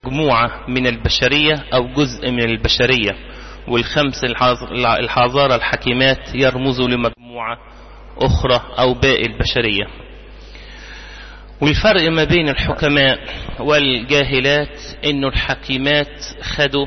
مجموعة من البشرية أو جزء من البشرية والخمس الحاضرة الحكيمات يرمزوا لمجموعة أخرى أو باقي البشرية والفرق ما بين الحكماء والجاهلات انه الحكيمات خدوا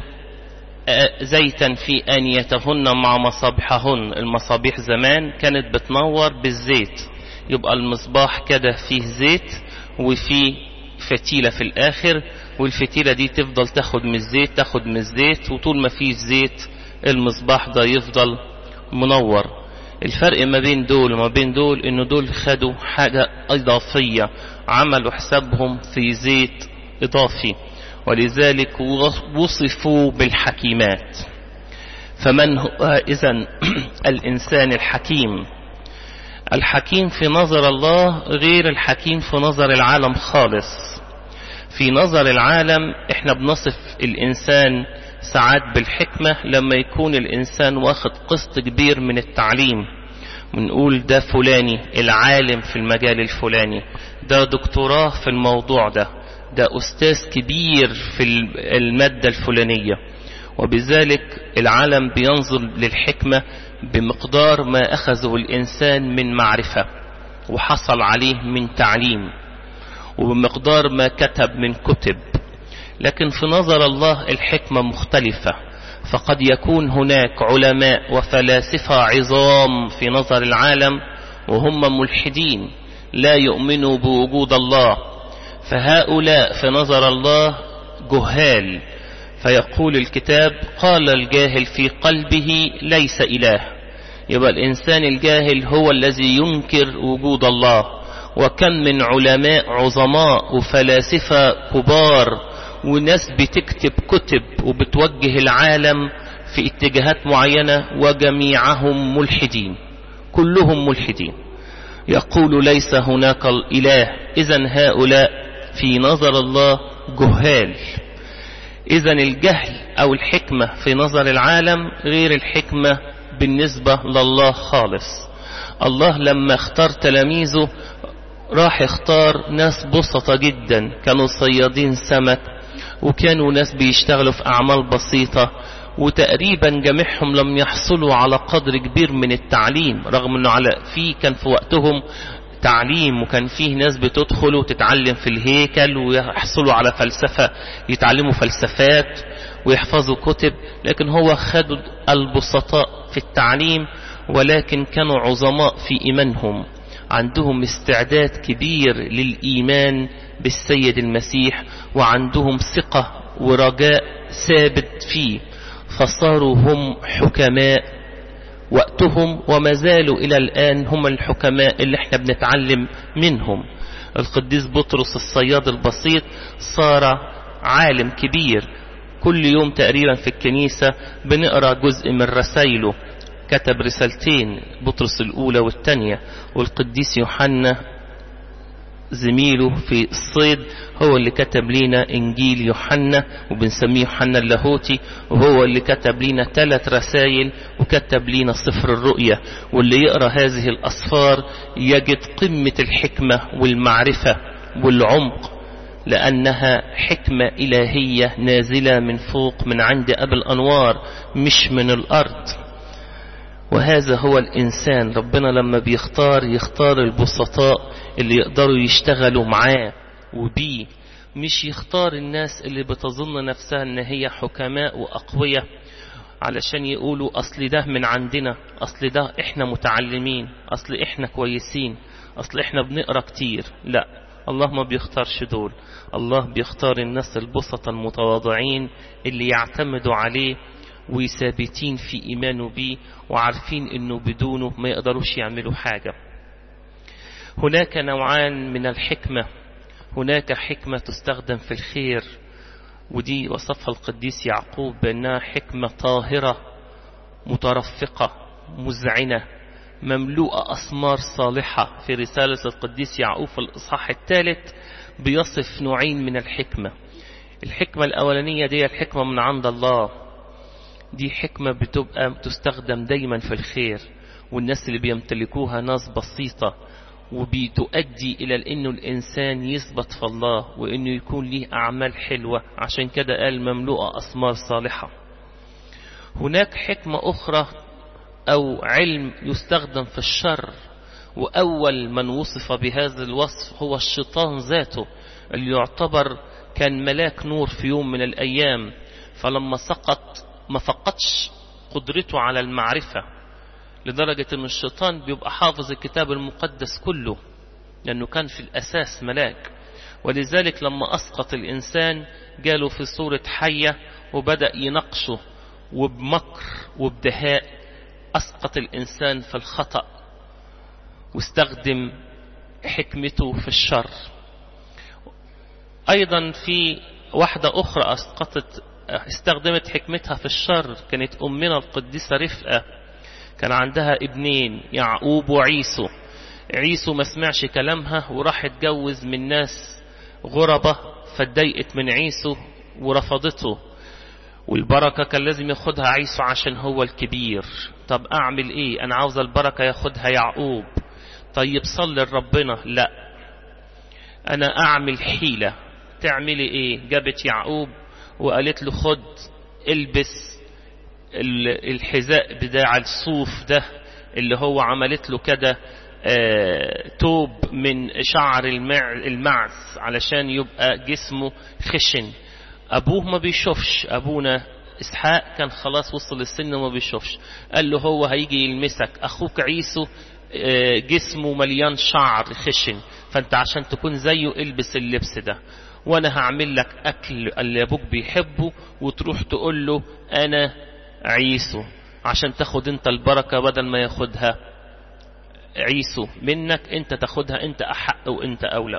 زيتا في انيتهن مع مصابيحهن المصابيح زمان كانت بتنور بالزيت يبقى المصباح كده فيه زيت وفيه فتيلة في الاخر والفتيلة دي تفضل تاخد من الزيت تاخد من الزيت وطول ما فيه زيت المصباح ده يفضل منور الفرق ما بين دول وما بين دول ان دول خدوا حاجة اضافية عملوا حسابهم في زيت اضافي ولذلك وصفوا بالحكيمات فمن هو اذا الانسان الحكيم الحكيم في نظر الله غير الحكيم في نظر العالم خالص في نظر العالم احنا بنصف الانسان ساعات بالحكمة لما يكون الإنسان واخد قسط كبير من التعليم ونقول ده فلاني العالم في المجال الفلاني ده دكتوراه في الموضوع ده ده أستاذ كبير في المادة الفلانية وبذلك العالم بينظر للحكمة بمقدار ما أخذه الإنسان من معرفة وحصل عليه من تعليم وبمقدار ما كتب من كتب لكن في نظر الله الحكمة مختلفة فقد يكون هناك علماء وفلاسفة عظام في نظر العالم وهم ملحدين لا يؤمنوا بوجود الله فهؤلاء في نظر الله جهال فيقول الكتاب قال الجاهل في قلبه ليس إله يبقى الإنسان الجاهل هو الذي ينكر وجود الله وكم من علماء عظماء وفلاسفة كبار وناس بتكتب كتب وبتوجه العالم في اتجاهات معينة وجميعهم ملحدين كلهم ملحدين يقول ليس هناك الإله إذا هؤلاء في نظر الله جهال إذا الجهل أو الحكمة في نظر العالم غير الحكمة بالنسبة لله خالص الله لما اختار تلاميذه راح يختار ناس بسطة جدا كانوا صيادين سمك وكانوا ناس بيشتغلوا في أعمال بسيطة وتقريبا جميعهم لم يحصلوا على قدر كبير من التعليم رغم انه على في كان في وقتهم تعليم وكان فيه ناس بتدخل وتتعلم في الهيكل ويحصلوا على فلسفة يتعلموا فلسفات ويحفظوا كتب لكن هو خدوا البسطاء في التعليم ولكن كانوا عظماء في إيمانهم عندهم استعداد كبير للإيمان بالسيد المسيح وعندهم ثقة ورجاء ثابت فيه فصاروا هم حكماء وقتهم وما زالوا إلى الآن هم الحكماء اللي احنا بنتعلم منهم القديس بطرس الصياد البسيط صار عالم كبير كل يوم تقريبا في الكنيسة بنقرأ جزء من رسائله كتب رسالتين بطرس الأولى والثانية والقديس يوحنا زميله في الصيد هو اللي كتب لنا إنجيل يوحنا وبنسميه يوحنا اللاهوتي وهو اللي كتب لنا ثلاث رسائل وكتب لنا سفر الرؤية واللي يقرأ هذه الأسفار يجد قمة الحكمة والمعرفة والعمق لأنها حكمة إلهية نازلة من فوق من عند أبي الأنوار مش من الأرض وهذا هو الإنسان ربنا لما بيختار يختار البسطاء اللي يقدروا يشتغلوا معاه وبيه مش يختار الناس اللي بتظن نفسها ان هي حكماء وأقوياء علشان يقولوا أصل ده من عندنا أصل ده إحنا متعلمين أصل إحنا كويسين أصل إحنا بنقرأ كتير لا الله ما بيختارش دول الله بيختار الناس البسطة المتواضعين اللي يعتمدوا عليه وثابتين في إيمانه بيه وعارفين أنه بدونه ما يقدروش يعملوا حاجة هناك نوعان من الحكمة هناك حكمة تستخدم في الخير ودي وصفها القديس يعقوب بأنها حكمة طاهرة مترفقة مزعنة مملوءة أثمار صالحة في رسالة القديس يعقوب في الإصحاح الثالث بيصف نوعين من الحكمة الحكمة الأولانية دي الحكمة من عند الله دي حكمة بتبقى تستخدم دايما في الخير والناس اللي بيمتلكوها ناس بسيطة وبتؤدي إلى أنه الإنسان يثبت في الله وأنه يكون له أعمال حلوة عشان كده قال مملوءة أثمار صالحة هناك حكمة أخرى أو علم يستخدم في الشر وأول من وصف بهذا الوصف هو الشيطان ذاته اللي يعتبر كان ملاك نور في يوم من الأيام فلما سقط ما فقدش قدرته على المعرفة لدرجة أن الشيطان بيبقى حافظ الكتاب المقدس كله لأنه كان في الأساس ملاك ولذلك لما أسقط الإنسان جاله في صورة حية وبدأ ينقشه وبمكر وبدهاء أسقط الإنسان في الخطأ واستخدم حكمته في الشر أيضا في واحدة أخرى أسقطت استخدمت حكمتها في الشر كانت أمنا القديسة رفقة كان عندها ابنين يعقوب وعيسو عيسو ما سمعش كلامها وراح اتجوز من ناس غربة فاتضايقت من عيسو ورفضته والبركة كان لازم ياخدها عيسو عشان هو الكبير طب أعمل إيه أنا عاوز البركة ياخدها يعقوب طيب صلي لربنا لا أنا أعمل حيلة تعملي إيه جابت يعقوب وقالت له خد البس الحذاء بتاع الصوف ده اللي هو عملت له كده آه توب من شعر المعز علشان يبقى جسمه خشن أبوه ما بيشوفش أبونا إسحاق كان خلاص وصل للسن وما بيشوفش قال له هو هيجي يلمسك أخوك عيسو آه جسمه مليان شعر خشن فأنت عشان تكون زيه البس اللبس ده وانا هعمل لك اكل اللي ابوك بيحبه وتروح تقول له انا عيسو عشان تاخد انت البركة بدل ما ياخدها عيسو منك انت تاخدها انت احق وانت اولى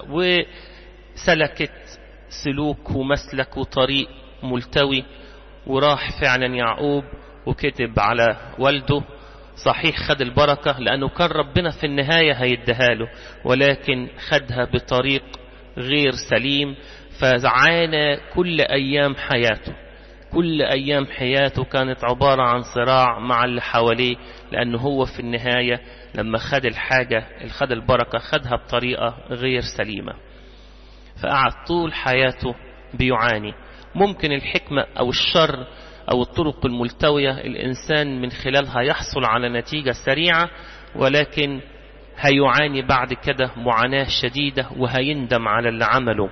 وسلكت سلوك ومسلك وطريق ملتوي وراح فعلا يعقوب وكتب على والده صحيح خد البركة لأنه كان ربنا في النهاية هيديها له ولكن خدها بطريق غير سليم فعانى كل أيام حياته كل أيام حياته كانت عبارة عن صراع مع اللي حواليه لأنه هو في النهاية لما خد الحاجة خد البركة خدها بطريقة غير سليمة فقعد طول حياته بيعاني ممكن الحكمة أو الشر أو الطرق الملتوية الإنسان من خلالها يحصل على نتيجة سريعة ولكن هيعاني بعد كده معاناة شديدة وهيندم على اللي عمله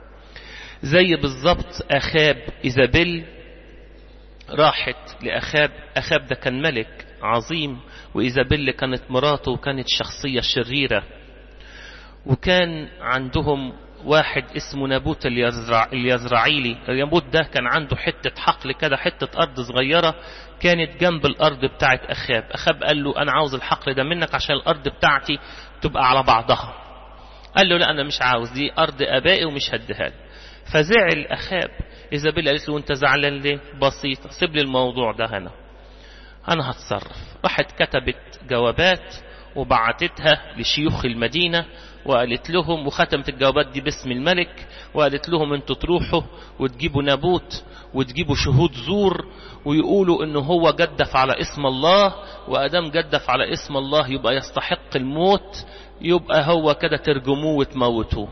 زي بالظبط أخاب إيزابيل راحت لأخاب أخاب ده كان ملك عظيم وإيزابيل كانت مراته وكانت شخصية شريرة وكان عندهم واحد اسمه نابوت اليزرع اليزرعيلي نابوت ده كان عنده حتة حقل كده حتة أرض صغيرة كانت جنب الأرض بتاعت أخاب أخاب قال له أنا عاوز الحقل ده منك عشان الأرض بتاعتي تبقى على بعضها قال له لا أنا مش عاوز دي أرض أبائي ومش هديها فزعل أخاب إيزابيل قالت له أنت زعلان ليه بسيطة سيب لي الموضوع ده هنا أنا هتصرف راحت كتبت جوابات وبعتتها لشيوخ المدينة وقالت لهم وختمت الجوابات دي باسم الملك وقالت لهم انتوا تروحوا وتجيبوا نابوت وتجيبوا شهود زور ويقولوا انه هو جدف على اسم الله وادام جدف على اسم الله يبقى يستحق الموت يبقى هو كده ترجموه وتموتوه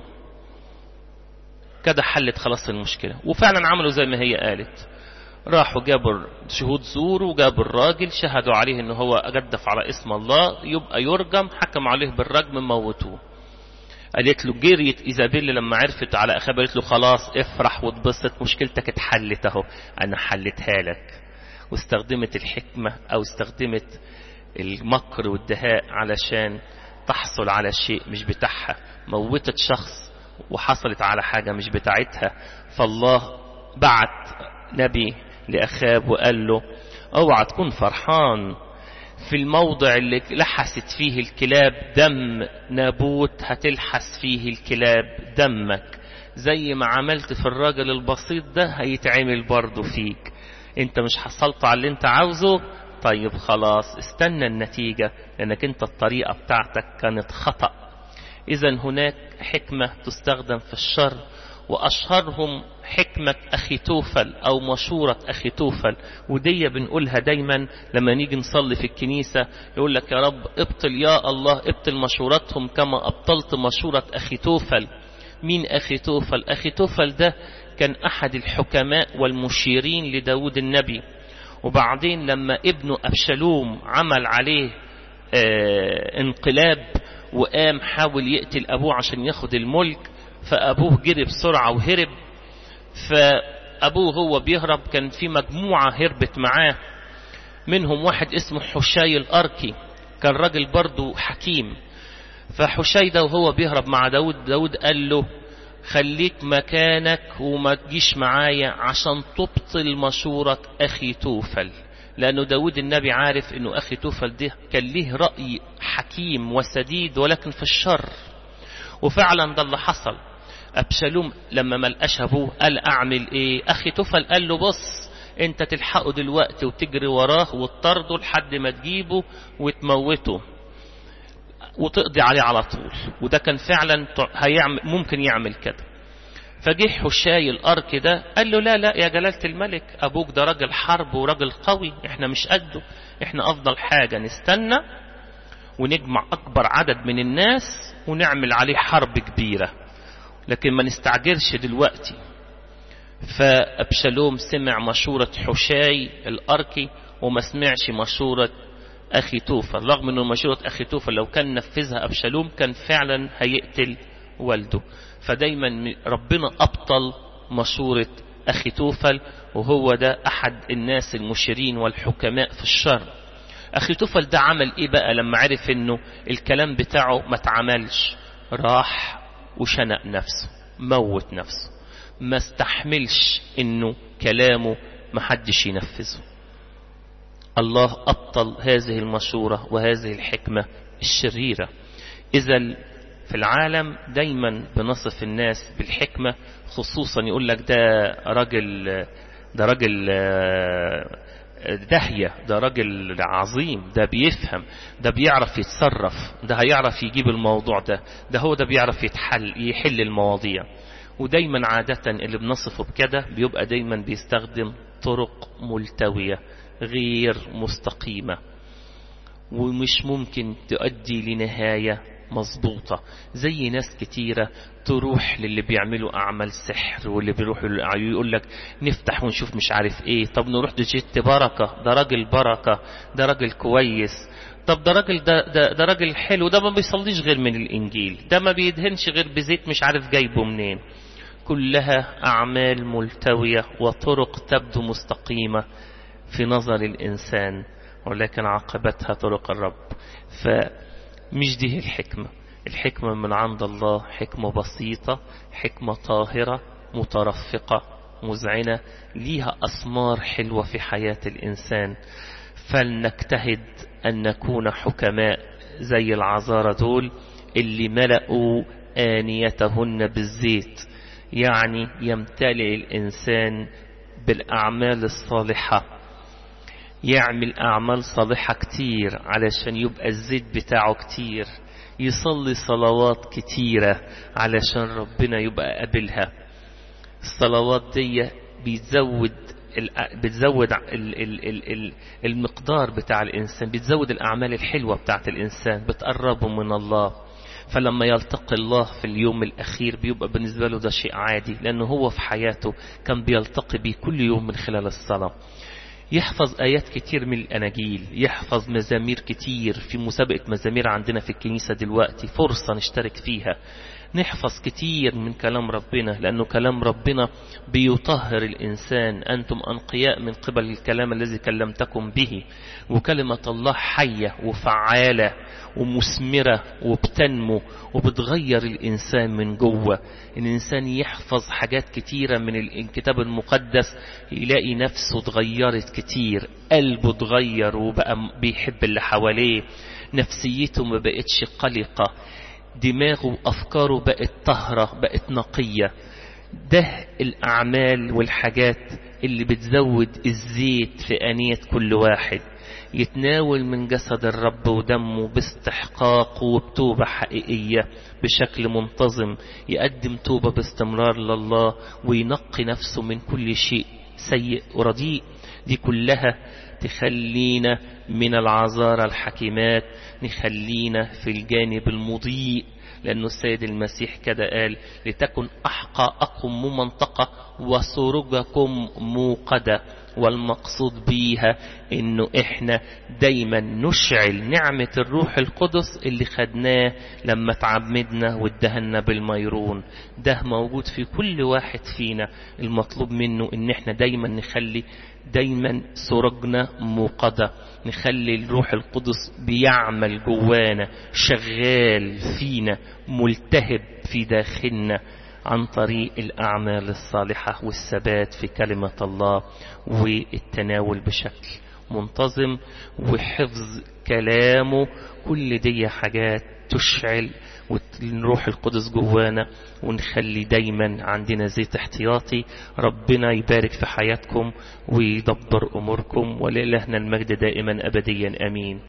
كده حلت خلاص المشكلة وفعلا عملوا زي ما هي قالت راحوا جابوا شهود زور وجابوا الراجل شهدوا عليه ان هو جدف على اسم الله يبقى يرجم حكم عليه بالرجم موتوه قالت له جريت ايزابيل لما عرفت على اخاب قالت له خلاص افرح واتبسط مشكلتك اتحلت اهو انا حلتها لك واستخدمت الحكمة او استخدمت المكر والدهاء علشان تحصل على شيء مش بتاعها موتت شخص وحصلت على حاجة مش بتاعتها فالله بعت نبي لأخاب وقال له اوعى تكون فرحان في الموضع اللي لحست فيه الكلاب دم نابوت هتلحس فيه الكلاب دمك زي ما عملت في الراجل البسيط ده هيتعمل برضه فيك انت مش حصلت على اللي انت عاوزه طيب خلاص استنى النتيجة لانك انت الطريقة بتاعتك كانت خطأ اذا هناك حكمة تستخدم في الشر وأشهرهم حكمة أخي توفل أو مشورة أخي توفل ودي بنقولها دايما لما نيجي نصلي في الكنيسة يقول لك يا رب ابطل يا الله ابطل مشورتهم كما أبطلت مشورة أخي توفل مين أخي توفل أخي توفل ده كان أحد الحكماء والمشيرين لداود النبي وبعدين لما ابنه أبشلوم عمل عليه اه انقلاب وقام حاول يقتل أبوه عشان ياخد الملك فأبوه جري بسرعة وهرب فأبوه هو بيهرب كان في مجموعة هربت معاه منهم واحد اسمه حشاي الأركي كان راجل برضه حكيم فحشاي ده وهو بيهرب مع داود داود قال له خليك مكانك وما تجيش معايا عشان تبطل مشورة أخي توفل لأنه داود النبي عارف أنه أخي توفل ده كان ليه رأي حكيم وسديد ولكن في الشر وفعلا ده اللي حصل أبشالوم لما ملقاش أبوه قال أعمل إيه أخي توفل قال له بص أنت تلحقه دلوقتي وتجري وراه وتطرده لحد ما تجيبه وتموته وتقضي عليه على طول وده كان فعلا هيعمل ممكن يعمل كده فجه حشاي الأرك ده قال له لا لا يا جلالة الملك أبوك ده راجل حرب وراجل قوي احنا مش قده احنا أفضل حاجة نستنى ونجمع أكبر عدد من الناس ونعمل عليه حرب كبيرة لكن ما نستعجلش دلوقتي فأبشالوم سمع مشورة حشاي الأركي وما سمعش مشورة أخي توفل رغم أنه مشورة أخي توفل لو كان نفذها أبشالوم كان فعلا هيقتل والده فدايما ربنا أبطل مشورة أخي توفل وهو ده أحد الناس المشيرين والحكماء في الشر أخي توفل ده عمل إيه بقى لما عرف أنه الكلام بتاعه ما اتعملش راح وشنق نفسه موت نفسه ما استحملش أنه كلامه محدش ينفذه الله أبطل هذه المشورة وهذه الحكمة الشريرة إذا في العالم دايما بنصف الناس بالحكمة خصوصا يقول لك ده راجل ده راجل دهية ده راجل عظيم ده بيفهم ده بيعرف يتصرف ده هيعرف يجيب الموضوع ده ده هو ده بيعرف يتحل يحل المواضيع ودايما عادة اللي بنصفه بكده بيبقى دايما بيستخدم طرق ملتوية غير مستقيمة ومش ممكن تؤدي لنهاية مظبوطة زي ناس كتيرة تروح للي بيعملوا أعمال سحر واللي بيروحوا يقول لك نفتح ونشوف مش عارف ايه طب نروح لجيت بركة ده راجل بركة ده راجل كويس طب ده راجل ده, ده, ده راجل حلو ده ما بيصليش غير من الإنجيل ده ما بيدهنش غير بزيت مش عارف جايبه منين كلها أعمال ملتوية وطرق تبدو مستقيمة في نظر الإنسان ولكن عاقبتها طرق الرب فمش دي الحكمة الحكمة من عند الله حكمة بسيطة حكمة طاهرة مترفقة مزعنة ليها أثمار حلوة في حياة الإنسان فلنجتهد أن نكون حكماء زي العذارى دول اللي ملأوا آنيتهن بالزيت يعني يمتلئ الإنسان بالأعمال الصالحة يعمل أعمال صالحة كتير علشان يبقى الزيت بتاعه كتير يصلي صلوات كتيرة علشان ربنا يبقى قابلها الصلوات دي بيزود بتزود ال ال ال ال المقدار بتاع الإنسان بتزود الأعمال الحلوة بتاعت الإنسان بتقربه من الله فلما يلتقي الله في اليوم الأخير بيبقى بالنسبة له ده شيء عادي لأنه هو في حياته كان بيلتقي بيه كل يوم من خلال الصلاة يحفظ آيات كتير من الأناجيل يحفظ مزامير كتير في مسابقة مزامير عندنا في الكنيسة دلوقتي فرصة نشترك فيها نحفظ كتير من كلام ربنا لأنه كلام ربنا بيطهر الإنسان أنتم أنقياء من قبل الكلام الذي كلمتكم به وكلمة الله حية وفعالة ومثمرة وبتنمو وبتغير الإنسان من جوه الإنسان يحفظ حاجات كتيرة من الكتاب المقدس يلاقي نفسه اتغيرت كتير قلبه اتغير وبقى بيحب اللي حواليه نفسيته ما بقتش قلقة دماغه وأفكاره بقت طهرة بقت نقية ده الأعمال والحاجات اللي بتزود الزيت في آنية كل واحد يتناول من جسد الرب ودمه باستحقاق وبتوبة حقيقية بشكل منتظم يقدم توبة باستمرار لله وينقي نفسه من كل شيء سيء ورديء دي كلها تخلينا من العذارى الحكيمات نخلينا في الجانب المضيء لأنه السيد المسيح كده قال لتكن أحقاءكم ممنطقة وسرجكم موقدة والمقصود بيها انه احنا دايما نشعل نعمة الروح القدس اللي خدناه لما تعمدنا وادهنا بالميرون ده موجود في كل واحد فينا المطلوب منه ان احنا دايما نخلي دايما سرجنا موقدة نخلي الروح القدس بيعمل جوانا شغال فينا ملتهب في داخلنا عن طريق الأعمال الصالحة والثبات في كلمة الله والتناول بشكل منتظم وحفظ كلامه كل دي حاجات تشعل ونروح القدس جوانا ونخلي دايما عندنا زيت احتياطي ربنا يبارك في حياتكم ويدبر أموركم ولإلهنا المجد دائما أبديا أمين